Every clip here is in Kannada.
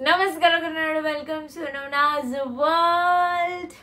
ನಮಸ್ಕಾರ Kannada welcome to Navanas world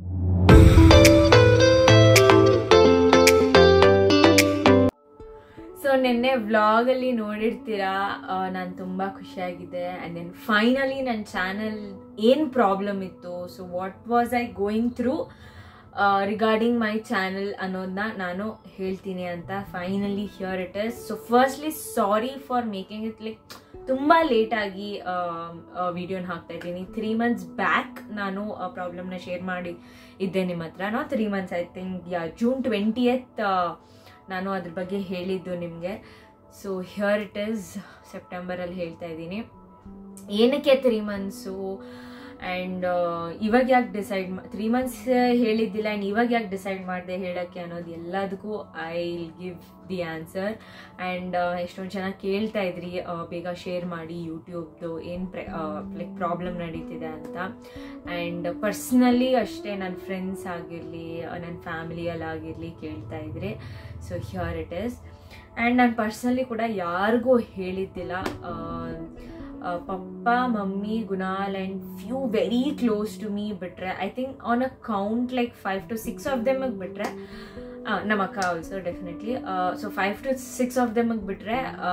so ನಿನ್ನೆ ವ್ಲಾಗಲ್ಲಿ ನೋಡಿರ್ತೀರಾ ನಾನು ತುಂಬ ಖುಷಿಯಾಗಿದೆ ಆ್ಯಂಡ್ ದೆನ್ ಫೈನಲಿ ನನ್ನ ಚಾನಲ್ ಏನು ಪ್ರಾಬ್ಲಮ್ ಇತ್ತು so what was I going through regarding my channel ಅನ್ನೋದನ್ನ ನಾನು ಹೇಳ್ತೀನಿ ಅಂತ finally here it is so firstly sorry for making it like ತುಂಬ ಲೇಟಾಗಿ ವಿಡಿಯೋನ ಹಾಕ್ತಾ ಇದ್ದೀನಿ ತ್ರೀ ಮಂತ್ಸ್ ಬ್ಯಾಕ್ ನಾನು ಆ ಪ್ರಾಬ್ಲಮ್ನ ಶೇರ್ ಮಾಡಿ ಇದ್ದೆ ನಿಮ್ಮ ಹತ್ರ ನಾ three months I think yeah June twentieth ನಾನು ಅದ್ರ ಬಗ್ಗೆ ಹೇಳಿದ್ದು ನಿಮಗೆ ಸೊ ಹಿಯರ್ ಇಟ್ ಈಸ್ ಸೆಪ್ಟೆಂಬರಲ್ಲಿ ಹೇಳ್ತಾ ಇದ್ದೀನಿ ಏನಕ್ಕೆ ತ್ರೀ ಮಂತ್ಸು ಆ್ಯಂಡ್ ಇವಾಗ ಯಾಕೆ ಡಿಸೈಡ್ ತ್ರೀ ಮಂತ್ಸ್ ಹೇಳಿದ್ದಿಲ್ಲ ಆ್ಯಂಡ್ ಇವಾಗ ಯಾಕೆ ಡಿಸೈಡ್ ಮಾಡಿದೆ ಹೇಳೋಕ್ಕೆ ಅನ್ನೋದು ಎಲ್ಲದಕ್ಕೂ I give the answer and ಎಷ್ಟೊಂದು ಜನ ಕೇಳ್ತಾ ಇದ್ರಿ ಬೇಗ ಶೇರ್ ಮಾಡಿ ಯೂಟ್ಯೂಬ್ದು ಏನು ಪ್ರೆ ಲೈಕ್ ಪ್ರಾಬ್ಲಮ್ ನಡೀತಿದೆ ಅಂತ ಆ್ಯಂಡ್ ಪರ್ಸ್ನಲಿ ಅಷ್ಟೇ ನನ್ನ ಫ್ರೆಂಡ್ಸ್ ಆಗಿರಲಿ ನನ್ನ ಫ್ಯಾಮಿಲಿಯಲ್ಲಾಗಿರಲಿ ಕೇಳ್ತಾ ಇದ್ರಿ so here it is and ನಾನು ಪರ್ಸ್ನಲಿ ಕೂಡ ಯಾರಿಗೂ ಹೇಳಿದ್ದಿಲ್ಲ ಪಪ್ಪ ಮಮ್ಮಿ ಗುನಾಲ್ and few very close to me ಬಿಟ್ರೆ I think on a count like five to six of ದೆಮಗೆ ಬಿಟ್ರೆ ನಮ್ಮ ಅಕ್ಕ also definitely so five to six of ದೆಮಗೆ ಬಿಟ್ರೆ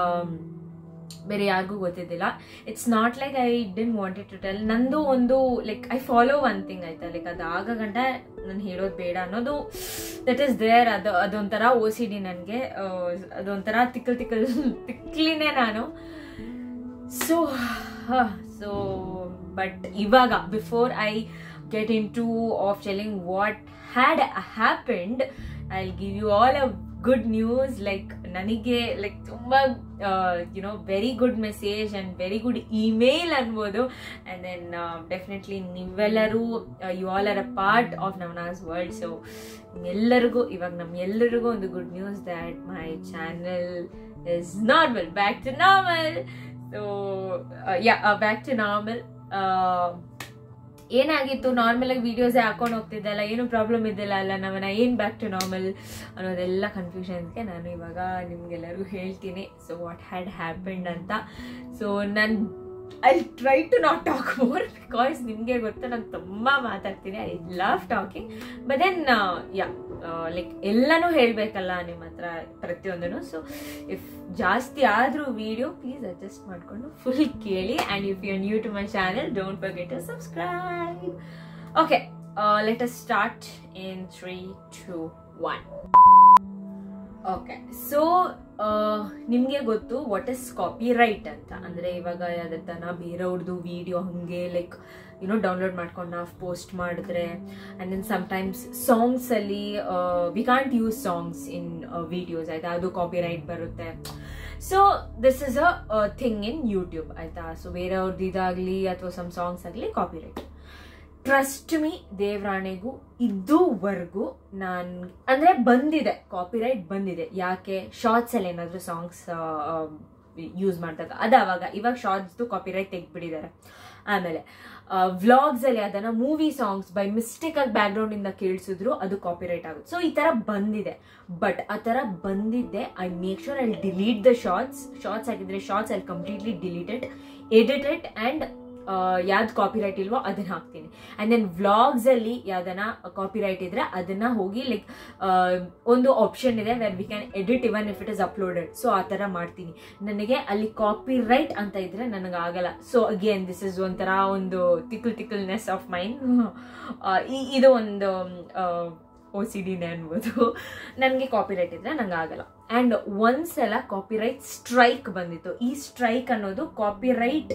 ಬೇರೆ ಯಾರಿಗೂ ಗೊತ್ತಿದ್ದಿಲ್ಲ it's not like I didn't wanted to tell ನಂದು ಒಂದು like I follow one thing ಆಯ್ತಾ ಲೈಕ್ ಅದು ಆಗ ಗಂಟ ನಾನು ಹೇಳೋದು ಬೇಡ ಅನ್ನೋದು ದಟ್ ಈಸ್ ದೇರ್ ಅದು ಅದೊಂಥರ ಓ ಸಿ ಡಿ ನನಗೆ ಅದೊಂಥರ ತಿಕ್ಕಲ್ ತಿಕ್ಕಲ್ ತಿಕ್ಲಿನೇ ನಾನು ಸೊ ಸೊ ಬಟ್ ಇವಾಗ before I get into of telling what had happened I give you all a good news like ನನಗೆ ಲೈಕ್ ತುಂಬ you know very good message and very good email ಅನ್ಬೋದು ಆ್ಯಂಡ್ ದೆನ್ ಡೆಫಿನೆಟ್ಲಿ ನೀವೆಲ್ಲರೂ you all are a part of Navanas world so ಎಲ್ಲರಿಗೂ ಇವಾಗ ನಮ್ಮೆಲ್ಲರಿಗೂ ಒಂದು good news that my channel is normal back to normal so yeah back to normal ಏನಾಗಿತ್ತು ನಾರ್ಮಲ್ ಆಗಿ ವಿಡಿಯೋಸೇ ಹಾಕೊಂಡು ಹೋಗ್ತಿದ್ದೆ ಅಲ್ಲ ಏನು ಪ್ರಾಬ್ಲಮ್ ಇದ್ದಿಲ್ಲ ಅಲ್ಲ ನಾವನ್ನ ಏನು ಬ್ಯಾಕ್ ಟು ನಾರ್ಮಲ್ ಅನ್ನೋದೆಲ್ಲ ಕನ್ಫ್ಯೂಷನ್ಸ್ಗೆ ನಾನು ಇವಾಗ ನಿಮ್ಗೆಲ್ಲರಿಗೂ ಹೇಳ್ತೀನಿ ಸೊ ವಾಟ್ ಹ್ಯಾಡ್ ಹ್ಯಾಪೆಂಡ್ ಅಂತ ಸೊ ನಾನು I try to not talk more because ನಿಮಗೆ ಗೊತ್ತು ನಾನು ತುಂಬ ಮಾತಾಡ್ತೀನಿ I love talking but then yeah like ಎಲ್ಲನೂ ಹೇಳಬೇಕಲ್ಲ ನಿಮ್ಮ ಹತ್ರ ಪ್ರತಿಯೊಂದೂ ಸೊ ಇಫ್ ಜಾಸ್ತಿ ಆದರೂ ವಿಡಿಯೋ ಪ್ಲೀಸ್ ಅಡ್ಜಸ್ಟ್ ಮಾಡಿಕೊಂಡು ಫುಲ್ ಕೇಳಿ and if you new to my channel don't forget to subscribe okay let us start in three two one okay so ನಿಮಗೆ ಗೊತ್ತು ವಾಟ್ ಇಸ್ ಕಾಪಿ ರೈಟ್ ಅಂತ ಅಂದರೆ ಇವಾಗ ಯಾವ್ದ್ರ ತನ ಬೇರೆಯವ್ರದ್ದು ವಿಡಿಯೋ ಹಾಗೆ ಲೈಕ್ ಯುನೋ ಡೌನ್ಲೋಡ್ ಮಾಡ್ಕೊಂಡು ನಾವು ಪೋಸ್ಟ್ ಮಾಡಿದ್ರೆ ಆ್ಯಂಡ್ ದೆನ್ ಸಮ್ಟೈಮ್ಸ್ ಸಾಂಗ್ಸಲ್ಲಿ we can't use songs in videos ಆಯಿತಾ ಅದು ಕಾಪಿ ರೈಟ್ ಬರುತ್ತೆ so this is a thing in YouTube ಆಯಿತಾ ಸೊ ಬೇರೆಯವ್ರದ್ದು ಇದಾಗಲಿ ಅಥವಾ ಸಮ್ ಸಾಂಗ್ಸ್ ಆಗಲಿ ಕಾಪಿ ರೈಟ್ ಟ್ರಸ್ಟ್ ಮೀ ದೇವರಾಣೆಗೂ ಇದುವರೆಗೂ ನಾನು ಅಂದರೆ ಬಂದಿದೆ ಕಾಪಿರೈಟ್ ಬಂದಿದೆ ಯಾಕೆ ಶಾರ್ಟ್ಸಲ್ಲಿ ಏನಾದರೂ ಸಾಂಗ್ಸ್ ಯೂಸ್ ಮಾಡಿದಾಗ ಅದು ಅವಾಗ ಇವಾಗ ಶಾರ್ಟ್ಸ್ದು ಕಾಪಿರೈಟ್ ತೆಗ್ದುಬಿಟ್ಟಿದ್ದಾರೆ ಆಮೇಲೆ ವ್ಲಾಗ್ಸಲ್ಲಿ ಅದನ್ನು ಮೂವಿ ಸಾಂಗ್ಸ್ ಬೈ ಮಿಸ್ಟೇಕ್ ಆಗಿ ಬ್ಯಾಕ್ಗ್ರೌಂಡಿಂದ ಕೇಳಿಸಿದ್ರು ಅದು ಕಾಪಿರೈಟ್ ಆಗುತ್ತೆ ಸೊ ಈ ಥರ ಬಂದಿದೆ ಬಟ್ ಆ ಥರ ಬಂದಿದ್ದೆ I make sure I delete the shorts shorts ಆಗಿದ್ರೆ shorts I completely deleted edited and ಯಾವ್ದು ಕಾಪಿರೈಟ್ ಇಲ್ವೋ ಅದನ್ನ ಹಾಕ್ತೀನಿ ಆ್ಯಂಡ್ ದೆನ್ ವ್ಲಾಗ್ಸಲ್ಲಿ ಯಾವ್ದನ್ನ ಕಾಪಿರೈಟ್ ಇದ್ರೆ ಅದನ್ನ ಹೋಗಿ ಲೈಕ್ ಒಂದು ಆಪ್ಷನ್ ಇದೆ where we can edit even if it is uploaded so ಆ ಥರ ಮಾಡ್ತೀನಿ ನನಗೆ ಅಲ್ಲಿ ಕಾಪಿರೈಟ್ ಅಂತ ಇದ್ರೆ ನನಗೆ ಆಗಲ್ಲ ಸೊ ಅಗೇನ್ ದಿಸ್ ಇಸ್ ಒಂಥರ ಒಂದು ತಿಕ್ಕಲ್ ತಿಕ್ಕಲ್ನೆಸ್ ಆಫ್ ಮೈಂಡ್ ಇದು ಒಂದು ಓ ಸಿ ಡಿನೇ ಅನ್ಬೋದು ನನಗೆ ಕಾಪಿರೈಟ್ ಇದ್ರೆ ನಂಗೆ ಆಗಲ್ಲ ಆ್ಯಂಡ್ ಒಂದ್ಸಲ ಕಾಪಿರೈಟ್ ಸ್ಟ್ರೈಕ್ ಬಂದಿತ್ತು ಈ ಸ್ಟ್ರೈಕ್ ಅನ್ನೋದು ಕಾಪಿರೈಟ್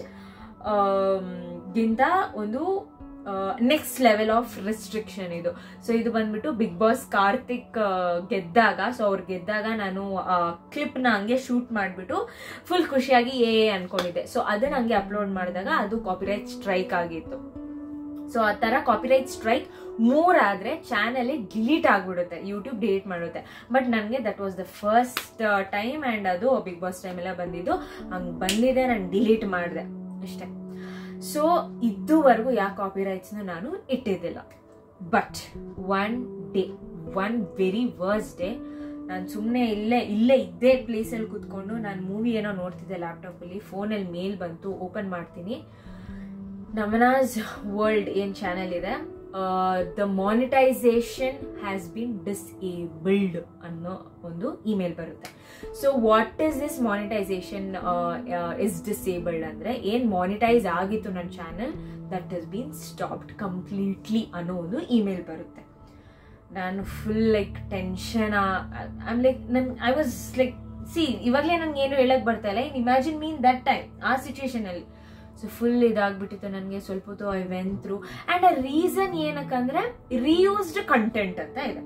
ಗಿಂತ ಒಂದು ನೆಕ್ಸ್ಟ್ ಲೆವೆಲ್ ಆಫ್ ರೆಸ್ಟ್ರಿಕ್ಷನ್ ಇದು ಸೊ ಇದು ಬಂದ್ಬಿಟ್ಟು ಬಿಗ್ ಬಾಸ್ ಕಾರ್ತಿಕ್ ಗೆದ್ದಾಗ ಸೊ ಅವ್ರು ಗೆದ್ದಾಗ ನಾನು ಕ್ಲಿಪ್ನ ಹಂಗೆ ಶೂಟ್ ಮಾಡಿಬಿಟ್ಟು ಫುಲ್ ಖುಷಿಯಾಗಿ ಏ ಅನ್ಕೊಂಡಿದ್ದೆ ಸೊ ಅದನ್ನ ಹಂಗೆ ಅಪ್ಲೋಡ್ ಮಾಡಿದಾಗ ಅದು ಕಾಪಿರೈಟ್ ಸ್ಟ್ರೈಕ್ ಆಗಿತ್ತು ಸೊ ಆ ಥರ ಕಾಪಿರೈಟ್ ಸ್ಟ್ರೈಕ್ ಮೂರಾದರೆ ಚಾನಲ್ ಡಿಲೀಟ್ ಆಗಿಬಿಡುತ್ತೆ ಯೂಟ್ಯೂಬ್ ಡಿಲೀಟ್ ಮಾಡುತ್ತೆ ಬಟ್ ನನಗೆ that was the first time and ಅದು ಬಿಗ್ ಬಾಸ್ ಟೈಮೆಲ್ಲ ಬಂದಿದ್ದು ಹಂಗೆ ಬಂದಿದೆ ನಾನು ಡಿಲೀಟ್ ಮಾಡಿದೆ ಅಷ್ಟೇ ಸೊ ಇದುವರೆಗೂ ಯಾವ ಕಾಪಿರೈಟ್ಸ್ನ ನಾನು ಇಟ್ಟಿದ್ದಿಲ್ಲ but one day one very worst day ನಾನು ಸುಮ್ಮನೆ ಇಲ್ಲೇ ಇಲ್ಲೇ ಇದ್ದೇ ಪ್ಲೇಸಲ್ಲಿ ಕೂತ್ಕೊಂಡು ನಾನು ಮೂವಿ ಏನೋ ನೋಡ್ತಿದ್ದೆ ಲ್ಯಾಪ್ಟಾಪಲ್ಲಿ ಫೋನಲ್ಲಿ ಮೇಲ್ ಬಂತು ಓಪನ್ ಮಾಡ್ತೀನಿ ನಮನಾಸ್ ವರ್ಲ್ಡ್ ಏನ್ ಚಾನೆಲ್ ಇದೆ the monetisation has been disabled ಅನ್ನೋ ಒಂದು ಇಮೇಲ್ ಬರುತ್ತೆ so what is this monetisation is disabled ಅಂದ್ರೆ ಏನ್ ಮಾನಿಟೈಸ್ ಆಗಿತ್ತು ನನ್ನ channel that is been stopped completely ಅನ್ನೋ ಒಂದು ಇಮೇಲ್ ಬರುತ್ತೆ ನಾನು full like tension I'm like ನನ್ ಐ ವಾಸ್ ಲೈಕ್ ಸಿ ಇವಾಗಲೇ ನನ್ಗೆ ಏನು ಹೇಳಕ್ ಬರ್ತಾ ಇಲ್ಲ in imagine mean that time ಆ ಸಿಚುಯೇಷನ್ ಅಲ್ಲಿ ಸೊ ಫುಲ್ ಇದಾಗ್ಬಿಟ್ಟಿತ್ತು ನನಗೆ ಸ್ವಲ್ಪ ಹೊತ್ತು ಐ ವೆನ್ ಥ್ರೂ ಅಂಡ್ ಆ ರೀಸನ್ ಏನಕ್ಕಂದ್ರೆ ರಿಯೂಸ್ಡ್ ಕಂಟೆಂಟ್ ಅಂತ ಇದೆ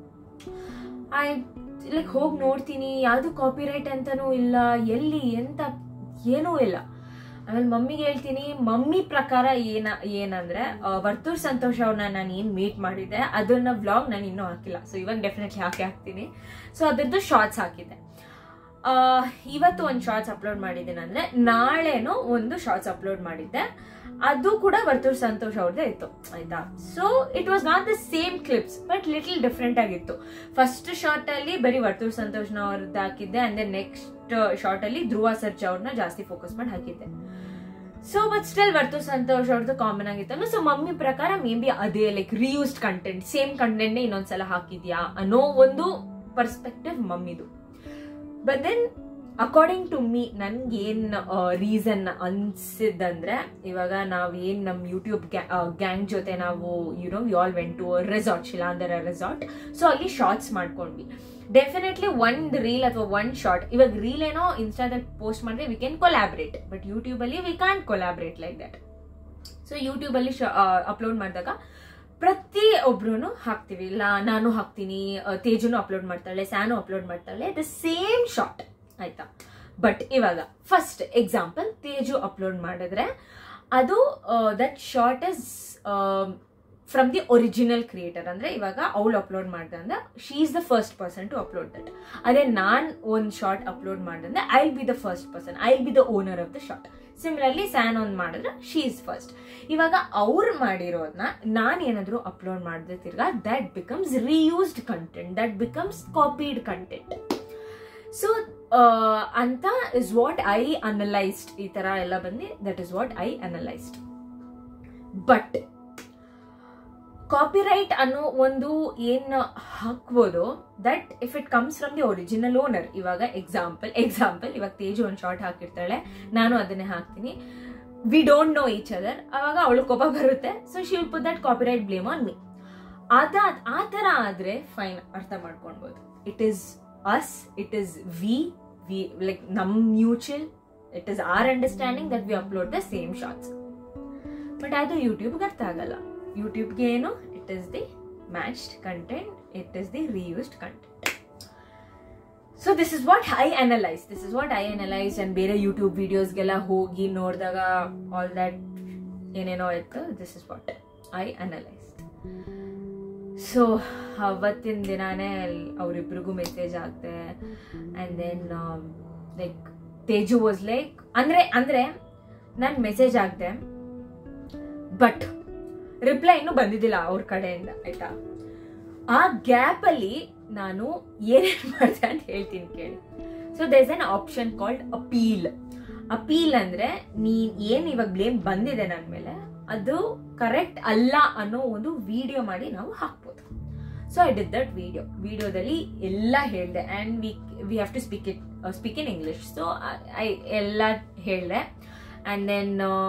ಐ ಲೈಕ್ ಹೋಗಿ ನೋಡ್ತೀನಿ ಯಾವುದು ಕಾಪಿರೈಟ್ ಅಂತಾನೂ ಇಲ್ಲ ಎಲ್ಲಿ ಎಂತ ಏನೂ ಇಲ್ಲ ಆಮೇಲೆ ಮಮ್ಮಿಗೆ ಹೇಳ್ತೀನಿ ಮಮ್ಮಿ ಪ್ರಕಾರ ಏನ ಏನಂದ್ರೆ ಆ, ವರ್ತೂರ್ ಸಂತೋಷ್ ಅವ್ರನ್ನ ನಾನು ಏನು ಮೀಟ್ ಮಾಡಿದ್ದೆ ಅದನ್ನ ವ್ಲಾಗ್ ನಾನು ಇನ್ನೂ ಹಾಕಿಲ್ಲ ಸೊ ಇವಾಗ ಡೆಫಿನೆಟ್ಲಿ ಹಾಕಿ ಹಾಕ್ತೀನಿ ಸೊ ಅದ್ರದ್ದು ಶಾರ್ಟ್ಸ್ ಹಾಕಿದ್ದೆ ಆ, ಇವತ್ತು ಒಂದು ಶಾರ್ಟ್ಸ್ ಅಪ್ಲೋಡ್ ಮಾಡಿದ್ದೀನಿ ಅಂದ್ರೆ ನಾಳೆನೂ ಒಂದು ಶಾರ್ಟ್ಸ್ ಅಪ್ಲೋಡ್ ಮಾಡಿದ್ದೆ ಅದು ಕೂಡ ವರ್ತೂರ್ ಸಂತೋಷ್ ಅವ್ರದ್ದೇ ಇತ್ತು ಆಯ್ತಾ so it was not the same clips but little different ಆಗಿತ್ತು ಫಸ್ಟ್ ಶಾರ್ಟ್ ಅಲ್ಲಿ ಬರೀ ವರ್ತೂರ್ ಸಂತೋಷ್ನ ಅವ್ರದ್ದು ಹಾಕಿದ್ದೆ ಅಂದ್ರೆ ನೆಕ್ಸ್ಟ್ ಶಾರ್ಟ್ ಅಲ್ಲಿ ಧ್ರುವ ಸರ್ಜಾ ಅವ್ರನ್ನ ಜಾಸ್ತಿ ಫೋಕಸ್ ಮಾಡಿ ಹಾಕಿದ್ದೆ so but still Varthur Santosh ಅವ್ರದ್ದು ಕಾಮನ್ ಆಗಿತ್ತಲ್ಲ ಸೊ ಮಮ್ಮಿ ಪ್ರಕಾರ ಮೇ ಬಿ ಅದೇ like reused content same content ಇನ್ನೊಂದ್ಸಲ ಹಾಕಿದ್ಯಾ ಅನ್ನೋ ಒಂದು ಪರ್ಸ್ಪೆಕ್ಟಿವ್ ಮಮ್ಮಿದು but then according to me ನನ್ಗೇನ್ ರೀಸನ್ ಅನ್ಸಿದ್ದಂದ್ರೆ ಇವಾಗ ನಾವೇನ್ ನಮ್ ಯೂಟ್ಯೂಬ್ ಗ್ಯಾಂಗ್ ಜೊತೆ ನಾವು you know we all went to resort Shilandhara resort so ಅಲ್ಲಿ ಶಾರ್ಟ್ಸ್ ಮಾಡ್ಕೊಂಡ್ವಿ ಡೆಫಿನೆಟ್ಲಿ ಒಂದ್ ರೀಲ್ ಅಥವಾ ಒಂದ್ ಶಾರ್ಟ್ ಇವಾಗ ರೀಲ್ ಏನೋ ಇನ್ಸ್ಟಾದಲ್ಲಿ ಪೋಸ್ಟ್ ಮಾಡಿದ್ರೆ we can collaborate but YouTube ಅಲ್ಲಿ we can't collaborate like that so YouTube ಅಲ್ಲಿ ಅಪ್ಲೋಡ್ ಮಾಡಿದಾಗ ಪ್ರತಿ ಒಬ್ರು ಹಾಕ್ತಿವಿ ಇಲ್ಲ ನಾನು ಹಾಕ್ತೀನಿ ಆ, ತೇಜುನು ಅಪ್ಲೋಡ್ ಮಾಡ್ತಾಳೆ ಸ್ಯಾನು ಅಪ್ಲೋಡ್ ಮಾಡ್ತಾಳೆ ದ ಸೇಮ್ ಶಾರ್ಟ್ ಆಯ್ತಾ ಬಟ್ ಇವಾಗ ಫಸ್ಟ್ ಎಕ್ಸಾಂಪಲ್ ತೇಜು ಅಪ್ಲೋಡ್ ಮಾಡಿದ್ರೆ ಅದು that short is from the original creator ಅಂದ್ರೆ ಇವಾಗ ಅವಳು ಅಪ್ಲೋಡ್ ಮಾಡ್ದೆ ಅಂದ್ರೆ she is the first person to upload that ಅದೇ ನಾನ್ ಒಂದ್ ಶಾರ್ಟ್ ಅಪ್ಲೋಡ್ ಮಾಡಿದ್ರೆ I be the first person I be the owner of the short similarly ಸ್ಯಾನ್ ಒಂದ್ ಮಾಡಿದ್ರೆ ಶಿ ಇಸ್ ಫಸ್ಟ್ ಇವಾಗ ಅವ್ರು ಮಾಡಿರೋದನ್ನ ನಾನು ಏನಾದ್ರು ಅಪ್ಲೋಡ್ ಮಾಡಿದ್ರೆ ತಿರ್ಗಾ that becomes reused content that becomes copied content so ಅಂತ ಇಸ್ ವಾಟ್ ಐ ಅನಲೈಸ್ಡ್ ಈ ತರ ಎಲ್ಲ ಬಂದು that is what I analysed but copyright ಅನ್ನೋ ಒಂದು ಏನ್ ಹಾಕ್ಬೋದು that if it comes from the original owner ಇವಾಗ ಎಕ್ಸಾಂಪಲ್ ಎಕ್ಸಾಂಪಲ್ ಇವಾಗ ತೇಜು ಒಂದು ಶಾರ್ಟ್ ಹಾಕಿರ್ತಾಳೆ ನಾನು ಅದನ್ನೇ ಹಾಕ್ತೀನಿ we don't know each other ಅವಾಗ ಅವಳು ಕೋಪ ಬರುತ್ತೆ so she will put that copyright blame on me ಅದ ಆ ತರ ಆದ್ರೆ ಫೈನ್ ಅರ್ಥ ಮಾಡ್ಕೊಳ್ಬೋದು it is us it is we we like ನಮ್ mutual it is our understanding that we upload the same shorts but ಅದು ಯೂಟ್ಯೂಬ್ಗೆ ಅರ್ಥ ಆಗಲ್ಲ ಯೂಟ್ಯೂಬ್ಗೆ ಏನು it is the matched content it is the reused content so this is what I analyse this is what I analyse and ಬೇರೆ ಯೂಟ್ಯೂಬ್ ವಿಡಿಯೋಸ್ಗೆಲ್ಲ ಹೋಗಿ ನೋಡಿದಾಗ ಆಲ್ ದಟ್ ಏನೇನೋ ಇತ್ತು this is what I analysed so ಅವತ್ತಿನ ದಿನಾನೇ ಅವರಿಬ್ರಿಗೂ ಮೆಸೇಜ್ ಆಗ್ತೆ and then like Teju was like ಅಂದರೆ ಅಂದರೆ ನಾನು ಮೆಸೇಜ್ ಆಗ್ದೆ ಬಟ್ ರಿಪ್ಲೈ ಇನ್ನೂ ಬಂದಿದ್ದಿಲ್ಲ ಅವ್ರ ಕಡೆಯಿಂದ ಆಯ್ತಾ ಆ ಗ್ಯಾಪ್ ಅಲ್ಲಿ ನಾನು ಏನೇನು ಮಾಡಿದೆ ಅಂತ ಹೇಳ್ತೀನಿ ಕೇಳಿ so there's an option called appeal appeal ಅಂದ್ರೆ ನೀನ್ ಏನ್ ಇವಾಗ ಬ್ಲೇಮ್ ಬಂದಿದೆ ನನ್ನ ಮೇಲೆ ಅದು ಕರೆಕ್ಟ್ ಅಲ್ಲ ಅನ್ನೋ ಒಂದು ವಿಡಿಯೋ ಮಾಡಿ ನಾವು ಹಾಕ್ಬೋದು so I did that video ವಿಡಿಯೋದಲ್ಲಿ ಎಲ್ಲ ಹೇಳಿದೆ and we we have to speak it speak in English so I ಎಲ್ಲ ಹೇಳಿದೆ ಆ್ಯಂಡ್ ದೆನ್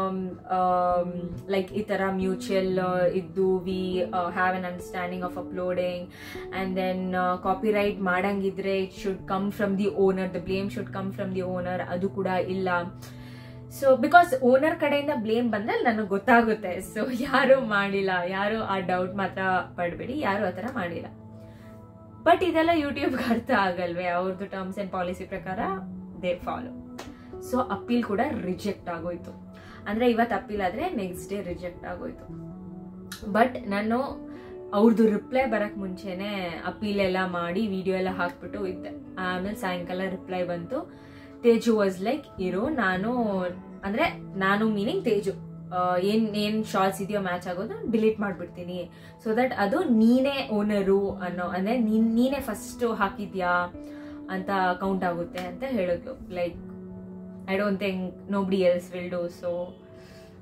ಲೈಕ್ ಈ ಥರ ಮ್ಯೂಚುವಲ್ ಇದ್ದು we have an understanding of uploading and then copyright ಮಾಡಂಗಿದ್ರೆ it should come from the owner the blame should come from the owner ಅದು ಕೂಡ ಇಲ್ಲ ಸೊ ಬಿಕಾಸ್ ಓನರ್ ಕಡೆಯಿಂದ ಬ್ಲೇಮ್ ಬಂದ್ರೆ ನನಗೆ ಗೊತ್ತಾಗುತ್ತೆ ಸೊ ಯಾರು ಮಾಡಿಲ್ಲ ಯಾರು ಆ ಡೌಟ್ ಮಾತ್ರ ಪಡಬೇಡಿ ಯಾರು ಆ ಥರ ಮಾಡಿಲ್ಲ ಬಟ್ ಇದೆಲ್ಲ ಯೂಟ್ಯೂಬ್ಗೆ ಅರ್ಥ ಆಗಲ್ವೇ ಅವ್ರದ್ದು ಟರ್ಮ್ಸ್ ಆ್ಯಂಡ್ ಪಾಲಿಸಿ ಪ್ರಕಾರ ದೇ ಫಾಲೋ ಸೊ ಅಪೀಲ್ ಕೂಡ ರಿಜೆಕ್ಟ್ ಆಗೋಯ್ತು ಅಂದ್ರೆ ಇವತ್ತು ಅಪೀಲ್ ಆದ್ರೆ ನೆಕ್ಸ್ಟ್ ಡೇ ರಿಜೆಕ್ಟ್ ಆಗೋಯ್ತು ಬಟ್ ನಾನು ಅವ್ರದ್ದು ರಿಪ್ಲೈ ಬರಕ್ ಮುಂಚೆನೆ ಅಪೀಲ್ ಎಲ್ಲ ಮಾಡಿ ವಿಡಿಯೋ ಎಲ್ಲ ಹಾಕ್ಬಿಟ್ಟು ಇದ್ದೆ ಆಮೇಲೆ ಸಾಯಂಕಾಲ ರಿಪ್ಲೈ ಬಂತು ತೇಜು ವಾಸ್ ಲೈಕ್ ಇರೋ ನಾನು ಅಂದ್ರೆ ನಾನು ಮೀನಿಂಗ್ ತೇಜು ಆ, ಏನ್ ಏನ್ ಶಾರ್ಟ್ಸ್ ಇದೆಯೋ ಮ್ಯಾಚ್ ಆಗೋದು ಡಿಲೀಟ್ ಮಾಡ್ಬಿಡ್ತೀನಿ ಸೊ ದಟ್ ಅದು ನೀನೇ ಓನರು ಅನ್ನೋ ಅಂದ್ರೆ ನೀನ್ ನೀನೇ ಫಸ್ಟ್ ಹಾಕಿದ್ಯಾ ಅಂತ ಕೌಂಟ್ ಆಗುತ್ತೆ ಅಂತ ಹೇಳಿದ್ಲು like I don't think nobody else will do so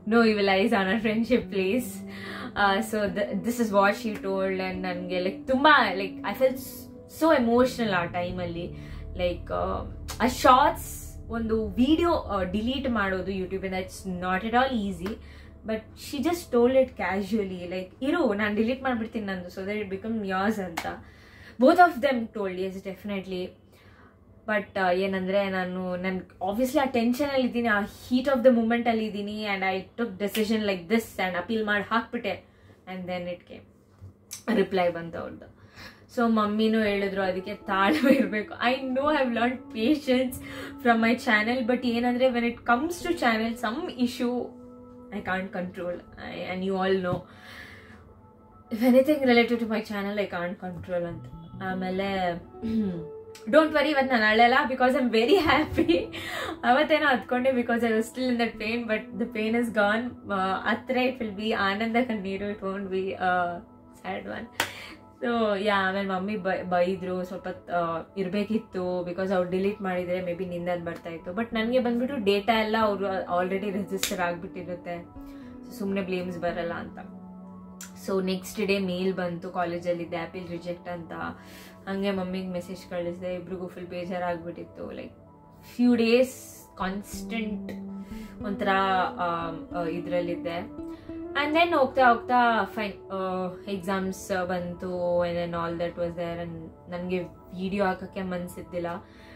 no evil eyes on our friendship please so this is what she told and ನನಗೆ ಲೈಕ್ ತುಂಬ like I felt so emotional ಆ ಟೈಮಲ್ಲಿ ಲೈಕ್ ಆ ಶಾರ್ಟ್ಸ್ ಒಂದು ವಿಡಿಯೋ ಡಿಲೀಟ್ ಮಾಡೋದು ಯೂಟ್ಯೂಬಿಂದ it's not at all easy but she just told it casually like ಇರು ನಾನು ಡಿಲೀಟ್ ಮಾಡಿಬಿಡ್ತೀನಿ ನಂದು so that it become as ಅಂತ both of them told yes definitely but ಏನಂದರೆ ನಾನು ನನ್ ಆಬ್ವಿಯಸ್ಲಿ ಆ ಟೆನ್ಷನಲ್ಲಿ ಇದ್ದೀನಿ ಆ ಹೀಟ್ ಆಫ್ ದ ಮೂಮೆಂಟಲ್ಲಿ ಇದ್ದೀನಿ and I took decision like this and appeal ಮಾಡಿ ಹಾಕ್ಬಿಟ್ಟೆ ಆ್ಯಂಡ್ ದೆನ್ ಇಟ್ ಕೆ ರಿಪ್ಲೈ ಬಂತು ಅವ್ರದ್ದು ಸೊ ಮಮ್ಮಿನೂ ಹೇಳಿದ್ರು ಅದಕ್ಕೆ ತಾಳ್ಮೆ ಇರಬೇಕು I know have learn patience from my channel but ಏನಂದರೆ when it comes to channel some issue I can't control and you all know if anything related to my channel I can't control ಅಂತ ಆಮೇಲೆ ಡೋಂಟ್ ವರಿ ಇವತ್ತು ನಾನು ಅಳಲ್ಲ because I am very happy ಅವತ್ತೇನೋ ಹತ್ಕೊಂಡೆ because I was still in that pain but the pain is gone ಹತ್ರ ಇಟ್ ವಿಲ್ ಬಿ ಆನಂದ ಕಣ್ಣೀರು it won't be sad one so yeah ಆಮೇಲೆ ಮಮ್ಮಿ ಬೈ ಬೈದ್ರು ಸ್ವಲ್ಪ ಇರಬೇಕಿತ್ತು ಬಿಕಾಸ್ ಅವ್ರು ಡಿಲೀಟ್ ಮಾಡಿದರೆ ಮೇ ಬಿ ನಿಂದದು ಬರ್ತಾ ಇತ್ತು ಬಟ್ ನನಗೆ ಬಂದ್ಬಿಟ್ಟು ಡೇಟಾ ಎಲ್ಲ ಅವರು ಆಲ್ರೆಡಿ ರಿಜಿಸ್ಟರ್ ಆಗಿಬಿಟ್ಟಿರುತ್ತೆ ಸುಮ್ಮನೆ ಬ್ಲೇಮ್ಸ್ ಬರಲ್ಲ ಅಂತ ಸೊ ನೆಕ್ಸ್ಟ್ ಡೇ ಮೇಲ್ ಬಂತು ಕಾಲೇಜಲ್ಲಿದ್ದೆ ಆ್ಯಪಿಲ್ ರಿಜೆಕ್ಟ್ ಅಂತ ಹಾಗೆ ಮಮ್ಮಿಗೆ ಮೆಸೇಜ್ ಕಳಿಸಿದೆ ಇಬ್ರಿಗೂ ಫುಲ್ ಬೇಜಾರಾಗ್ಬಿಟ್ಟಿತ್ತು ಲೈಕ್ ಫ್ಯೂ ಡೇಸ್ ಕಾನ್ಸ್ಟೆಂಟ್ ಒಂಥರ ಇದರಲ್ಲಿದ್ದೆ ಆ್ಯಂಡ್ ದೆನ್ ಹೋಗ್ತಾ ಹೋಗ್ತಾ ಫೈನ್ ಎಕ್ಸಾಮ್ಸ್ ಬಂತು and then all that was there and ನನಗೆ ವಿಡಿಯೋ ಹಾಕೋಕ್ಕೆ ಮನಸ್ಸಿದ್ದಿಲ್ಲ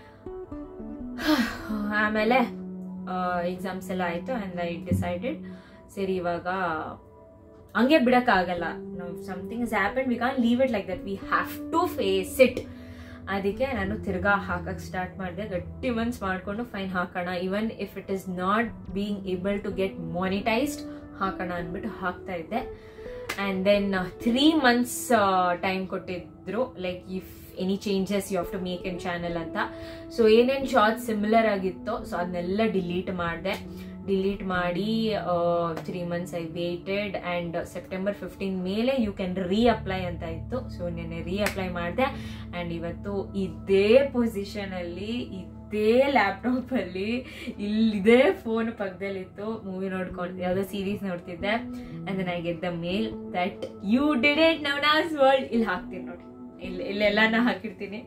ಆಮೇಲೆ ಎಕ್ಸಾಮ್ಸ್ ಎಲ್ಲ ಆಯಿತು ಆ್ಯಂಡ್ ಐ ಡಿಸೈಡೆಡ್ ಸರಿ ಇವಾಗ ಹಂಗೆ ಬಿಡಕ್ಕಾಗಲ್ಲ ನಾವು something is happen we can't leave it like that we have to face it ಅದಕ್ಕೆ ನಾನು ತಿರ್ಗಾ ಹಾಕಕ್ಕೆ ಸ್ಟಾರ್ಟ್ ಮಾಡಿದೆ ಗಟ್ಟಿ ಮನ್ಸ್ ಮಾಡಿಕೊಂಡು ಫೈನ್ ಹಾಕೋಣ even if it is not being able to get monetised ಹಾಕೋಣ ಅಂದ್ಬಿಟ್ಟು ಹಾಕ್ತಾ ಇದ್ದೆ and then three months time ಕೊಟ್ಟಿದ್ರು like if any changes you have to make in channel ಅಂತ ಸೊ ಏನೇನು ಶಾರ್ಟ್ ಸಿಮಿಲರ್ ಆಗಿತ್ತೋ ಸೊ ಅದನ್ನೆಲ್ಲ ಡಿಲೀಟ್ ಮಾಡಿದೆ ಡಿಲೀಟ್ ಮಾಡಿ three months I waited and September fifteen ಮೇಲೆ ಯು ಕ್ಯಾನ್ ರೀ ಅಪ್ಲೈ ಅಂತ ಇತ್ತು ಸೊ ನೆನ್ನೆ ರೀ ಅಪ್ಲೈ ಮಾಡಿದೆ ಆ್ಯಂಡ್ ಇವತ್ತು ಇದೇ ಪೊಸಿಷನಲ್ಲಿ ಇದೇ ಲ್ಯಾಪ್ಟಾಪಲ್ಲಿ ಇಲ್ಲಿದೆ ಫೋನ್ ಪಕ್ಕದಲ್ಲಿತ್ತು ಮೂವಿ ನೋಡ್ಕೊಂಡು ಯಾವುದೋ ಸೀರೀಸ್ ನೋಡ್ತಿದ್ದೆ and then I get the mail that you did it Navana's World ಇಲ್ಲಿ ಹಾಕ್ತೀನಿ ನೋಡಿ ಇಲ್ಲಿ ಇಲ್ಲೆಲ್ಲನ ಹಾಕಿರ್ತೀನಿ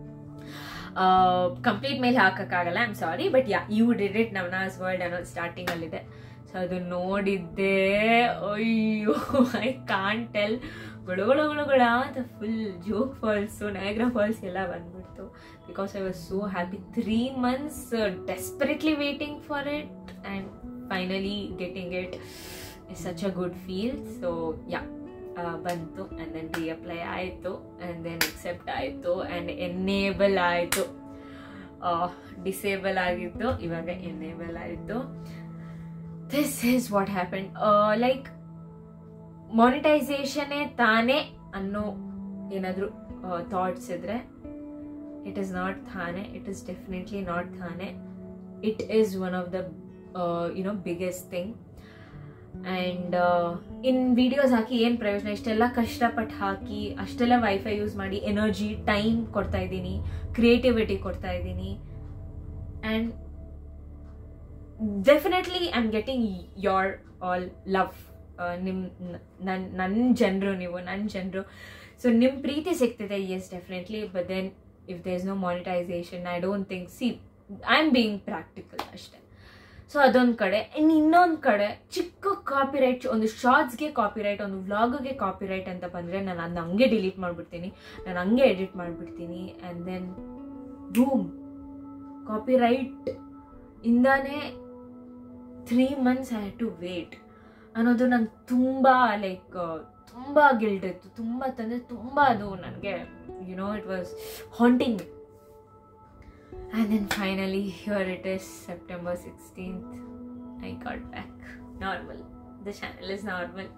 ಕಂಪ್ಲೀಟ್ ಮೇಲೆ ಹಾಕಕ್ಕಾಗಲ್ಲ I am sorry but yeah you did it Navana's World ಅನ್ನೋದು ಸ್ಟಾರ್ಟಿಂಗ್ ಅಲ್ಲಿದೆ ಸೊ ಅದು ನೋಡಿದ್ದೆ ಅಯ್ಯೋ ಐ ಕಾನ್ ಟೆಲ್ ಗುಳುಗುಳುಗುಳುಗಳ ಅಂತ full Jog Falls Niagara Falls ಎಲ್ಲ ಬಂದ್ಬಿಡ್ತು because I was so happy three months desperately waiting for it and finally getting it is such a good feel so yeah ಬಂತು ಆ್ಯಂಡ್ ದೆನ್ ರಿಅಪ್ಲೈ ಆಯಿತು ಆ್ಯಂಡ್ ದೆನ್ ಎಕ್ಸೆಪ್ಟ್ ಆಯಿತು ಆ್ಯಂಡ್ ಎನ್ನೇಬಲ್ ಆಯಿತು ಡಿಸೇಬಲ್ ಆಗಿತ್ತು ಇವಾಗ ಎನ್ನೇಬಲ್ ಆಯಿತು this is what happen like ಮಾನಿಟೈಸೇಷನೇ ತಾನೇ ಅನ್ನೋ ಏನಾದರೂ ಥಾಟ್ಸ್ ಇದ್ರೆ ಇಟ್ ಈಸ್ ನಾಟ್ ಥಾನೆ ಇಟ್ ಈಸ್ ಡೆಫಿನೆಟ್ಲಿ ನಾಟ್ ಥಾನೆ it is one of the you know biggest thing and in videos ಹಾಕಿ ಏನು ಪ್ರಯೋಜನ ಇಷ್ಟೆಲ್ಲ ಕಷ್ಟಪಟ್ಟು ಹಾಕಿ ಅಷ್ಟೆಲ್ಲ ವೈಫೈ ಯೂಸ್ ಮಾಡಿ ಎನರ್ಜಿ ಟೈಮ್ ಕೊಡ್ತಾ ಇದ್ದೀನಿ ಕ್ರಿಯೇಟಿವಿಟಿ ಕೊಡ್ತಾ ಇದ್ದೀನಿ and definitely I am getting your all love ನಿಮ್ಮ ನನ್ನ ನನ್ನ ಜನರು ನೀವು ನನ್ನ ಜನರು ಸೊ ನಿಮ್ಮ ಪ್ರೀತಿ ಸಿಗ್ತಿದೆ yes definitely but then if there is no monetisation I don't think see I am being practical ಅಷ್ಟೇ ಸೊ ಅದೊಂದು ಕಡೆ ಇನ್ನು ಇನ್ನೊಂದು ಕಡೆ ಚಿಕ್ಕ ಕಾಪಿರೈಟ್ ಒಂದು ಶಾರ್ಟ್ಸ್ಗೆ ಕಾಪಿರೈಟ್ ಒಂದು ವ್ಲಾಗ್ಗೆ ಕಾಪಿರೈಟ್ ಅಂತ ಬಂದರೆ ನಾನು ಅದನ್ನ ಹಂಗೆ ಡಿಲೀಟ್ ಮಾಡಿಬಿಡ್ತೀನಿ ನಾನು ಹಂಗೆ ಎಡಿಟ್ ಮಾಡಿಬಿಡ್ತೀನಿ ಆ್ಯಂಡ್ ದೆನ್ ಬೂಮ್ ಕಾಪಿರೈಟ್ ಇಂದಾನೇ three months I had to wait ಅನ್ನೋದು ನಂಗೆ ತುಂಬ ಲೈಕ್ ತುಂಬ ಗಿಲ್ಟ್ ಇತ್ತು ತುಂಬ ತಂದರೆ ತುಂಬ ಅದು ನನಗೆ you know it was haunting And then finally, here it is, September 16th. I got back. Normal. The channel is normal.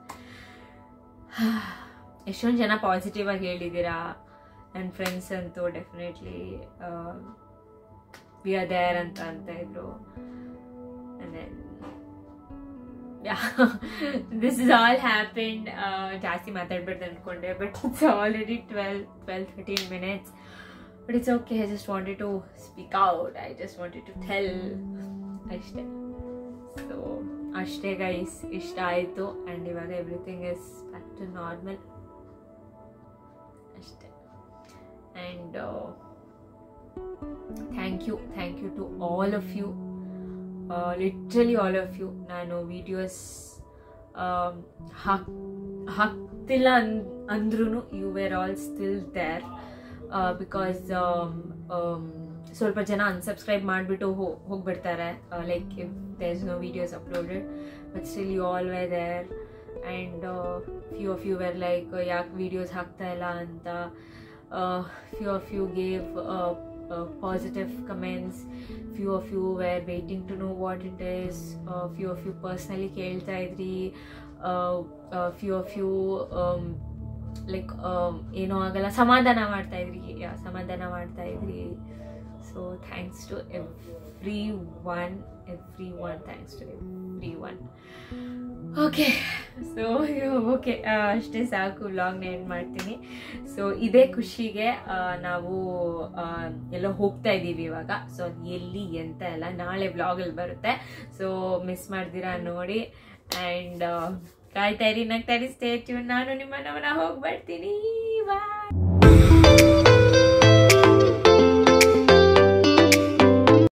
ಎಷ್ಟೊಂದು ಜನ ಪಾಸಿಟಿವ್ ಆಗಿ ಹೇಳಿದ್ದೀರಾ ನನ್ನ ಫ್ರೆಂಡ್ಸ್ ಅಂತೂ ಡೆಫಿನೆಟ್ಲಿ ವಿ ಆರ್ ದೇರ್ ಅಂತ ಅಂತ ಇದ್ರು ದಿಸ್ ಇಸ್ ಆಲ್ ಹ್ಯಾಪೆಂಡ್ ಜಾಸ್ತಿ ಮಾತಾಡ್ಬಾರ್ದು ಅಂದ್ಕೊಂಡೆ but it's already twelve twelve thirteen minutes but it's okay i just wanted to speak out i just wanted to tell ಅಷ್ಟೇ ಸೊ ಅಷ್ಟೇ ಗೈಸ್ ಇಷ್ಟ ಆಯಿತು ಆ್ಯಂಡ್ ಇವಾಗ everything is back to normal ಅಷ್ಟೇ and thank you thank you to all of you literally all of you ನಾನು ವಿಡಿಯೋಸ್ ಹಾಕ್ ಹಾಕ್ತಿಲ್ಲ ಅನ್ ಅಂದ್ರೂ you were all still there because ಸ್ವಲ್ಪ ಜನ ಅನ್ಸಬ್ಸ್ಕ್ರೈಬ್ ಮಾಡಿಬಿಟ್ಟು ಹೋಗ್ಬಿಡ್ತಾರೆ like if there is no videos uploaded but still you all were there and few of you were like ಯಾಕೆ ವೀಡಿಯೋಸ್ ಹಾಕ್ತಾ ಇಲ್ಲ ಅಂತ few of you gave positive comments few of you were waiting to know what it is few of you personally ಕೇಳ್ತಾ ಇದ್ರಿ ಫ್ಯೂ ಆಫ್ ಯು ಲೈಕ್ ಏನೋ ಆಗಲ್ಲ ಸಮಾಧಾನ ಮಾಡ್ತಾ ಇದ್ರಿ ಯಾ ಸಮಾಧಾನ ಮಾಡ್ತಾ ಇದ್ರಿ so thanks to everyone everyone thanks to everyone okay so okay ಅಷ್ಟೇ ಸಾಕು ವ್ಲಾಗ್ನ ಎಂಡ್ ಮಾಡ್ತೀನಿ ಸೊ ಇದೇ ಖುಷಿಗೆ ಆ, ನಾವು ಆ, ಎಲ್ಲೋ ಹೋಗ್ತಾ ಇದ್ದೀವಿ ಇವಾಗ ಸೊ ಅದು ಎಲ್ಲಿ ಎಂತ ಎಲ್ಲ ನಾಳೆ ವ್ಲಾಗಲ್ಲಿ ಬರುತ್ತೆ ಸೊ ಮಿಸ್ ಮಾಡ್ದಿರಾ ನೋಡಿ ಆ್ಯಂಡ್ ಕಾಯ್ತಾ ಇರಿ ನಗ್ತಾ ಇರಿ ಸ್ಟೇ ಟ್ಯೂನ್ ನಾನು ನಿಮ್ಮ ನಮ್ಮನ್ನ ಹೋಗಿ ಬರ್ತೀನಿ ಬಾಯ್